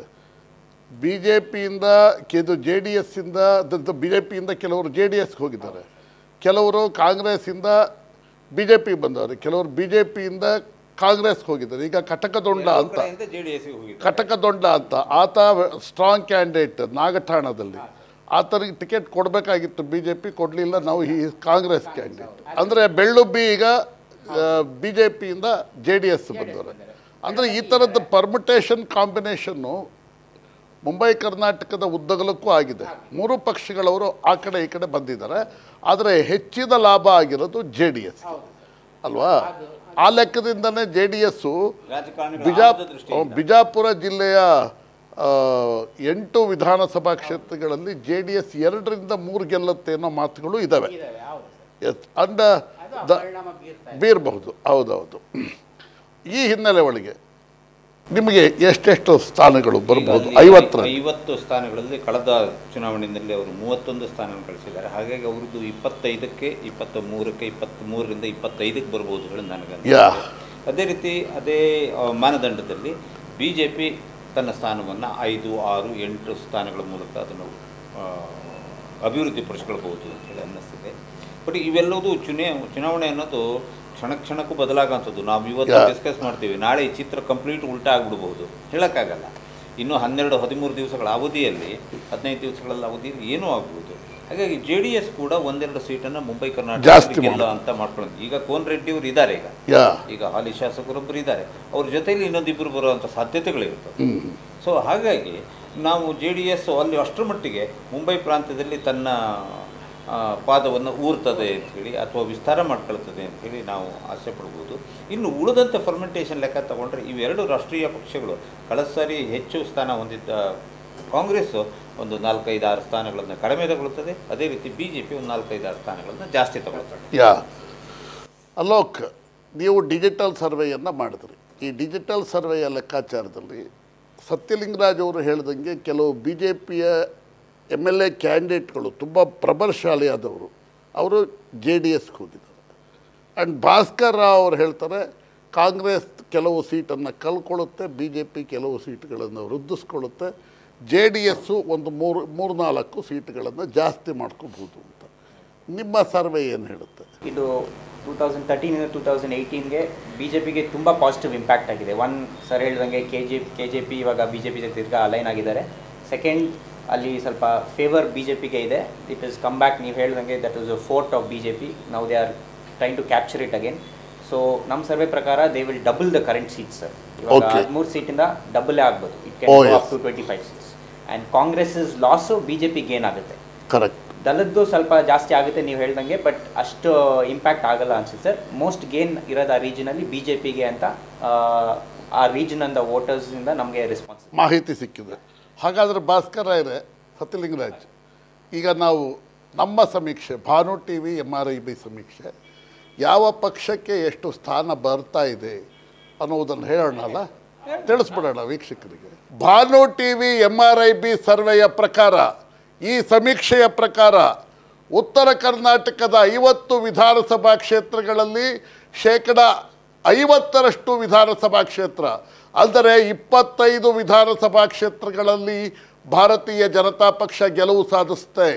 ಬಿ ಜೆ ಪಿಯಿಂದ ಇದು ಜೆ ಡಿ ಎಸ್ಸಿಂದ ಬಿ ಜೆ ಪಿಯಿಂದ ಕೆಲವರು ಜೆ ಡಿ ಎಸ್ಗೆ ಹೋಗಿದ್ದಾರೆ ಕೆಲವರು ಕಾಂಗ್ರೆಸ್ಸಿಂದ ಬಿ ಜೆ ಪಿ ಬಂದವರು ಕೆಲವರು ಬಿ ಜೆ ಪಿಯಿಂದ ಕಾಂಗ್ರೆಸ್ಗೆ ಹೋಗಿದ್ದಾರೆ ಈಗ ಕಟಕದೊಂಡ ಅಂತ ಜೆ ಡಿ ಎಸ್ಗೆ ಹೋಗಿದ್ದಾರೆ ಕಟಕದೊಂಡ ಅಂತ ಆತ ಸ್ಟ್ರಾಂಗ್ ಕ್ಯಾಂಡಿಡೇಟ್ ನಾಗಠಾಣದಲ್ಲಿ ಆತನಿಗೆ ಟಿಕೆಟ್ ಕೊಡಬೇಕಾಗಿತ್ತು ಬಿ ಜೆ ಪಿ ಕೊಡಲಿಲ್ಲ ನಾವು ಈ ಕಾಂಗ್ರೆಸ್ ಕ್ಯಾಂಡಿಡೇಟ್ ಅಂದರೆ ಬೆಳ್ಳುಬ್ಬಿ ಈಗ ಬಿ ಜೆ ಪಿಯಿಂದ ಜೆ ಡಿ ಎಸ್ ಬಂದವರು ಅಂದರೆ ಈ ಥರದ್ದು ಪರ್ಮಿಟೇಷನ್ ಕಾಂಬಿನೇಷನ್ನು ಮುಂಬೈ ಕರ್ನಾಟಕದ ಉದ್ದಗಲಕ್ಕೂ ಆಗಿದೆ ಮೂರು ಪಕ್ಷಗಳವರು ಆ ಕಡೆ ಈ ಕಡೆ ಬಂದಿದ್ದಾರೆ ಆದರೆ ಹೆಚ್ಚಿನ ಲಾಭ ಆಗಿರೋದು ಜೆ ಡಿ ಎಸ್ ಅಲ್ವಾ ಆ ಲೆಕ್ಕದಿಂದನೇ ಜೆ ಡಿ ಎಸ್ಸು ರಾಜಕಾರಣಿಗಳ ಬಿಜಾ ಆಮದು ದೃಷ್ಟಿಯಿಂದ. ಬಿಜಾಪುರ ಜಿಲ್ಲೆಯ ಆ, ಎಂಟು ವಿಧಾನಸಭಾ ಕ್ಷೇತ್ರಗಳಲ್ಲಿ ಜೆ ಡಿ ಎಸ್ ಎರಡರಿಂದ ಮೂರು ಗೆಲ್ಲುತ್ತೆ ಅನ್ನೋ ಮಾತುಗಳು ಇದ್ದಾವೆ ಇದಾವೆ ಹೌದು ಎಸ್ ಅಂಡ ಅದು ದ ಪರಿಣಾಮ ಬೀರ್ತಾ ಇದೆ ಬೀರಬಹುದು ಹೌದೌದು ಈ ಹಿನ್ನೆಲೆ ಒಳಗೆ ನಿಮಗೆ ಎಷ್ಟೆಷ್ಟು ಸ್ಥಾನಗಳು ಬರ್ಬೋದು ಈಗ ಅಲ್ಲಿ ಐವತ್ತರ ಐವತ್ತು ಸ್ಥಾನಗಳಲ್ಲಿ ಕಳೆದ ಚುನಾವಣೆಯಲ್ಲಿ ಅವರು ಮೂವತ್ತೊಂದು ಸ್ಥಾನ ಗಳಿಸಿದ್ದಾರೆ ಹಾಗಾಗಿ ಅವ್ರದ್ದು ಇಪ್ಪತ್ತೈದಕ್ಕೆ ಇಪ್ಪತ್ತ ಮೂರಕ್ಕೆ ಇಪ್ಪತ್ತ್ ಮೂರರಿಂದ ಇಪ್ಪತ್ತೈದಕ್ಕೆ ಬರ್ಬೋದು ಹೇಳಿ ನನಗೆ ಯಾ ಅದೇ ರೀತಿ ಅದೇ ಆ, ಮಾನದಂಡದಲ್ಲಿ ಬಿ ಜೆ ಪಿ ತನ್ನ ಸ್ಥಾನವನ್ನು ಐದು ಆರು ಎಂಟು ಸ್ಥಾನಗಳ ಮೂಲಕ ಅದನ್ನು ಆ, ಅಭಿವೃದ್ಧಿಪಡಿಸ್ಕೊಳ್ಬಹುದು ಅಂತ ಹೇಳಿ ಅನ್ನಿಸ್ತಿದೆ ಬಟ್ ಇವೆಲ್ಲವೂ ಚುನೇ ಚುನಾವಣೆ ಅನ್ನೋದು ಕ್ಷಣ ಕ್ಷಣಕ್ಕೂ ಬದಲಾಗಂಥದ್ದು ನಾವು ಇವತ್ತು Yeah. ಡಿಸ್ಕಸ್ ಮಾಡ್ತೀವಿ ನಾಳೆ ಈ ಚಿತ್ರ ಕಂಪ್ಲೀಟ್ ಉಲ್ಟಾ ಆಗ್ಬಿಡ್ಬೋದು ಹೇಳೋಕ್ಕಾಗಲ್ಲ ಇನ್ನು ಹನ್ನೆರಡು ಹದಿಮೂರು ದಿವಸಗಳ ಅವಧಿಯಲ್ಲಿ ಹದಿನೈದು ದಿವಸಗಳ ಅವಧಿಯಲ್ಲಿ ಏನೂ ಆಗ್ಬೋದು ಹಾಗಾಗಿ ಜೆ ಡಿ ಎಸ್ ಕೂಡ ಒಂದೆರಡು ಸೀಟನ್ನು ಮುಂಬೈ ಜಾಸ್ತಿ ಕರ್ನಾಟಕ ಗೆಲ್ಲ ಮಾಡೋದು. ಅಂತ ಮಾಡ್ಕೊಳ್ಳೋದು ಈಗ ಕೋನ್ ರೆಡ್ಡಿ ಅವರು ಇದ್ದಾರೆ ಈಗ ಯಾ ಈಗ ಹಾಲಿ ಶಾಸಕರೊಬ್ಬರು ಇದ್ದಾರೆ ಅವ್ರ ಜೊತೆಯಲ್ಲಿ ಇನ್ನೊಂದಿಬ್ಬರು ಬರುವಂಥ ಸಾಧ್ಯತೆಗಳಿರ್ತವೆ ಹ್ಮ್ ಸೊ ಹಾಗಾಗಿ ನಾವು ಜೆ ಡಿ ಎಸ್ ಅಲ್ಲಿ ಅಷ್ಟರ ಮಟ್ಟಿಗೆ ಮುಂಬೈ ಪ್ರಾಂತ್ಯದಲ್ಲಿ ತನ್ನ ಆ, ಪಾದವನ್ನು ಊರ್ತದೆ ಅಂಥೇಳಿ ಅಥವಾ ವಿಸ್ತಾರ ಮಾಡ್ಕೊಳ್ತದೆ ಅಂಥೇಳಿ ನಾವು ಆಸೆ ಪಡ್ಬೋದು ಇನ್ನು ಉಳಿದಂಥ ಫರ್ಮೆಂಟೇಷನ್ ಲೆಕ್ಕ ತಗೊಂಡ್ರೆ ಇವೆರಡು ರಾಷ್ಟ್ರೀಯ ಪಕ್ಷಗಳು ಕಳೆದ ಸಾರಿ ಹೆಚ್ಚು ಸ್ಥಾನ ಹೊಂದಿದ್ದ ಕಾಂಗ್ರೆಸ್ಸು ಒಂದು ನಾಲ್ಕೈದು ಆರು ಸ್ಥಾನಗಳನ್ನು ಕಡಿಮೆ ತಗೊಳ್ತದೆ ಅದೇ ರೀತಿ ಬಿ ಜೆ ಪಿ ಒಂದು ನಾಲ್ಕೈದು ಆರು ಸ್ಥಾನಗಳನ್ನು ಜಾಸ್ತಿ ತಗೊಳ್ತದೆ ಯಾ ಅಲೋಕ್ ನೀವು ಡಿಜಿಟಲ್ ಸರ್ವೆಯನ್ನು ಮಾಡಿದ್ರಿ ಈ ಡಿಜಿಟಲ್ ಸರ್ವೆಯ ಲೆಕ್ಕಾಚಾರದಲ್ಲಿ ಸತ್ಯಲಿಂಗರಾಜ್ ಅವರು ಹೇಳ್ದಂಗೆ ಕೆಲವು ಬಿ ಜೆ ಪಿಯ ಎಮ್ ಎಲ್ ಎ ಕ್ಯಾಂಡಿಡೇಟ್ಗಳು ತುಂಬ ಪ್ರಬಲಶಾಲಿಯಾದವರು ಅವರು ಜೆ ಡಿ ಎಸ್ಗೆ ಹೋಗಿದ್ದಾರೆ ಆ್ಯಂಡ್ ಭಾಸ್ಕರ್ ರಾವ್ ಅವರು ಹೇಳ್ತಾರೆ ಕಾಂಗ್ರೆಸ್ ಕೆಲವು ಸೀಟನ್ನು ಕಳ್ಕೊಳ್ಳುತ್ತೆ ಬಿ ಜೆ ಪಿ ಕೆಲವು ಸೀಟ್ಗಳನ್ನು ವೃದ್ಧಿಸ್ಕೊಳ್ಳುತ್ತೆ ಜೆ ಡಿ ಎಸ್ಸು ಒಂದು ಮೂರು ಮೂರು ನಾಲ್ಕು ಸೀಟ್ಗಳನ್ನು ಜಾಸ್ತಿ ಮಾಡ್ಕೋಬೋದು ಅಂತ ನಿಮ್ಮ ಸರ್ವೆ ಏನು ಹೇಳುತ್ತೆ ಇದು ಟೂ ತೌಸಂಡ್ ತರ್ಟೀನಿಂದ ಟೂ ತೌಸಂಡ್ ಏಯ್ಟೀನ್ಗೆ ಬಿ ಜೆ ಪಿಗೆ ತುಂಬ ಪಾಸಿಟಿವ್ ಇಂಪ್ಯಾಕ್ಟ್ ಆಗಿದೆ ಒನ್ ಸರ್ ಹೇಳ್ದಂಗೆ K G K J P ಇವಾಗ ಬಿ ಜೆ ಪಿ ಜೊತೆ ತಿರ್ಗಾ ಅಲೈನ್ ಆಗಿದ್ದಾರೆ ಸೆಕೆಂಡ್ ಅಲ್ಲಿ ಸ್ವಲ್ಪ ಫೇವರ್ ಬಿ ಜೆ ಪಿಗೆ ಇದೆ ಇಟ್ ಇಸ್ ಕಮ್ ಬ್ಯಾಕ್ ನೀವು ಹೇಳ್ದಂಗೆ that is a fort of B J P ನಾವು they are trying to capture it again so ನಮ್ಮ ಸರ್ವೆ ಪ್ರಕಾರ they will double the current seats sir ಇವಾಗ Okay. ಹದಿಮೂರು ಸೀಟಿಂದ ಡಬಲ್ ಆಗ್ಬೋದು it Oh, can yes. Up to twenty five seats and Congress loss B J ಪಿಗೆ ಏನಾಗುತ್ತೆ correct ದಲದ್ದು ಸ್ವಲ್ಪ ಜಾಸ್ತಿ ಆಗುತ್ತೆ ನೀವು ಹೇಳ್ದಂಗೆ ಬಟ್ ಅಷ್ಟು ಇಂಪ್ಯಾಕ್ಟ್ ಆಗಲ್ಲ ಅನ್ಸುತ್ತೆ ಸರ್ ಮೋಸ್ಟ್ ಗೇನ್ ಇರೋದು ಆ ರೀಜನಲ್ಲಿ ಬಿ ಜೆ ಪಿಗೆ ಅಂತ ಆ, ಆ ರೀಜನ್ ಅಂದ ವೋಟರ್ಸಿಂದ ನಮಗೆ ರೆಸ್ಪಾನ್ಸ್ ಮಾಹಿತಿ ಸಿಕ್ಕಿದೆ ಹಾಗಾದರೆ ಭಾಸ್ಕರ ಇದೆ ಸತ್ಯಲಿಂಗರಾಜ್ ಈಗ ನಾವು ನಮ್ಮ ಸಮೀಕ್ಷೆ Bhanu T V M R I B ಸಮೀಕ್ಷೆ ಯಾವ ಪಕ್ಷಕ್ಕೆ ಎಷ್ಟು ಸ್ಥಾನ ಬರ್ತಾ ಇದೆ ಅನ್ನೋದನ್ನು ಹೇಳೋಣ ಅಲ್ಲ ತಿಳಿಸ್ಬಿಡೋಣ ವೀಕ್ಷಕರಿಗೆ Bhanu T V M R I B ಸರ್ವೆಯ ಪ್ರಕಾರ ಈ ಸಮೀಕ್ಷೆಯ ಪ್ರಕಾರ ಉತ್ತರ ಕರ್ನಾಟಕದ ಐವತ್ತು ವಿಧಾನಸಭಾ ಕ್ಷೇತ್ರಗಳಲ್ಲಿ ಶೇಕಡ ಐವತ್ತರಷ್ಟು ವಿಧಾನಸಭಾ ಕ್ಷೇತ್ರ ಅಂದರೆ ಇಪ್ಪತ್ತೈದು ವಿಧಾನಸಭಾ ಕ್ಷೇತ್ರಗಳಲ್ಲಿ ಭಾರತೀಯ ಜನತಾ ಪಕ್ಷ ಗೆಲುವು ಸಾಧಿಸುತ್ತೆ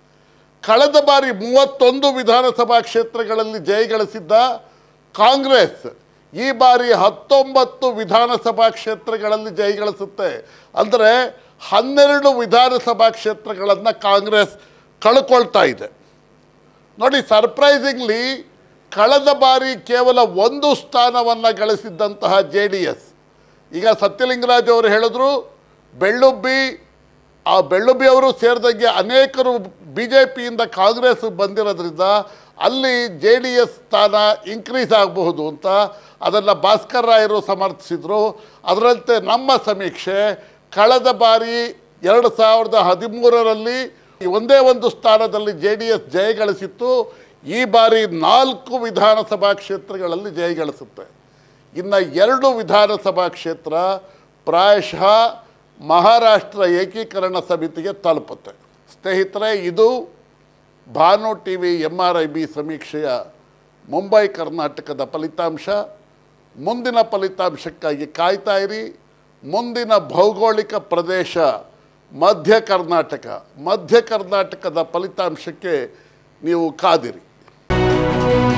ಕಳೆದ ಬಾರಿ ಮೂವತ್ತೊಂದು ವಿಧಾನಸಭಾ ಕ್ಷೇತ್ರಗಳಲ್ಲಿ ಜಯಗಳಿಸಿದ್ದ ಕಾಂಗ್ರೆಸ್ ಈ ಬಾರಿ ಹತ್ತೊಂಬತ್ತು ವಿಧಾನಸಭಾ ಕ್ಷೇತ್ರಗಳಲ್ಲಿ ಜಯಗಳಿಸುತ್ತೆ ಅಂದರೆ ಹನ್ನೆರಡು ವಿಧಾನಸಭಾ ಕ್ಷೇತ್ರಗಳನ್ನು ಕಾಂಗ್ರೆಸ್ ಕಳ್ಕೊಳ್ತಾ ಇದೆ ನೋಡಿ ಸರ್ಪ್ರೈಸಿಂಗ್ಲಿ ಕಳೆದ ಬಾರಿ ಕೇವಲ ಒಂದು ಸ್ಥಾನವನ್ನು ಗಳಿಸಿದ್ದಂತಹ ಜೆ ಡಿ ಎಸ್ ಈಗ ಸತ್ಯಲಿಂಗರಾಜ್ ಅವರು ಹೇಳಿದ್ರು ಬೆಳ್ಳುಬ್ಬಿ ಆ ಬೆಳ್ಳುಬ್ಬಿ ಅವರು ಸೇರಿದಂಗೆ ಅನೇಕರು ಬಿ ಜೆ ಪಿಯಿಂದ ಕಾಂಗ್ರೆಸ್ ಬಂದಿರೋದ್ರಿಂದ ಅಲ್ಲಿ ಜೆ ಡಿ ಎಸ್ ಸ್ಥಾನ ಇನ್ಕ್ರೀಸ್ ಆಗಬಹುದು ಅಂತ ಅದನ್ನು ಭಾಸ್ಕರ್ ರಾಯರು ಸಮರ್ಥಿಸಿದರು ಅದರಂತೆ ನಮ್ಮ ಸಮೀಕ್ಷೆ ಕಳೆದ ಬಾರಿ ಎರಡು ಸಾವಿರದ ಹದಿಮೂರರಲ್ಲಿ ಒಂದೇ ಒಂದು ಸ್ಥಾನದಲ್ಲಿ ಜೆ ಡಿ ಎಸ್ ಜಯಗಳಿಸಿತ್ತು ಈ ಬಾರಿ ನಾಲ್ಕು ವಿಧಾನಸಭಾ ಕ್ಷೇತ್ರಗಳಲ್ಲಿ ಜಯಗಳಿಸುತ್ತೆ ಇನ್ನು ಎರಡು ವಿಧಾನಸಭಾ ಕ್ಷೇತ್ರ ಪ್ರಾಯಶಃ ಮಹಾರಾಷ್ಟ್ರ ಏಕೀಕರಣ ಸಮಿತಿಗೆ ತಲುಪುತ್ತೆ ಸ್ನೇಹಿತರೆ ಇದು Bhanu T V M R I B ಸಮೀಕ್ಷೆಯ ಮುಂಬೈ ಕರ್ನಾಟಕದ ಫಲಿತಾಂಶ ಮುಂದಿನ ಫಲಿತಾಂಶಕ್ಕಾಗಿ ಕಾಯ್ತಾ ಇರಿ ಮುಂದಿನ ಭೌಗೋಳಿಕ ಪ್ರದೇಶ ಮಧ್ಯ ಕರ್ನಾಟಕ ಮಧ್ಯ ಕರ್ನಾಟಕದ ಫಲಿತಾಂಶಕ್ಕೆ ನೀವು ಕಾದಿರಿ